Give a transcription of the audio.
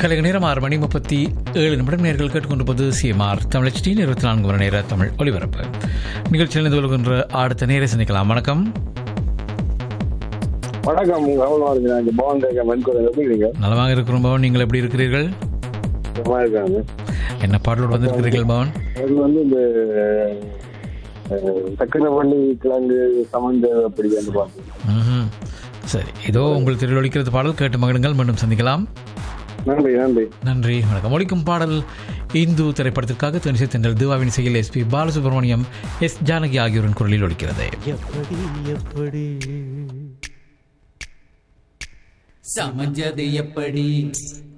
கலைக நேரம் ஆறு மணி முப்பத்தி ஏழு நிமிடம் நேர்கள் கேட்டுக்கொண்டிருப்பது சிஎம்ஆர் தமிழ் டி இருபத்தி நான்கு மணி நேர தமிழ் ஒலிபரப்பு நிகழ்ச்சியில் இணைந்து கொள்கின்ற அடுத்த நேரை சந்திக்கலாம் வணக்கம் வணக்கம் கவனமா இருக்கு நான் இங்க பவன் கேட்க மென்கோல எப்படி இருக்கீங்க நலமாக இருக்கிறோம் பவன் நீங்கள் எப்படி இருக்கிறீர்கள் சும்மா இருக்காங்க என்ன பாடலோடு வந்திருக்கிறீர்கள் பவன் அது வந்து இந்த அஹ், சக்கரவள்ளி கிழங்கு சமஞ்ச அப்படி வந்து பார்த்தேன் ம்ஹும். சரி இதோ உங்கள் திரையில் ஒலிக்கிறது பாடல் கேட்டு மகிழுங்கள் மீண்டும் சந்திக்கலாம் நன்றி நன்றி நன்றி வணக்கம் ஒலிக்கும் பாடல் இந்து திரைப்படத்திற்காக தென்சை தென்றல் திவாவின் செயல் எஸ்பி பாலசுப்ரமணியம் எஸ் ஜானகி ஆகியோரின் குரலில் ஒலிக்கிறது எப்படி எப்படி சமஞ்சது எப்படி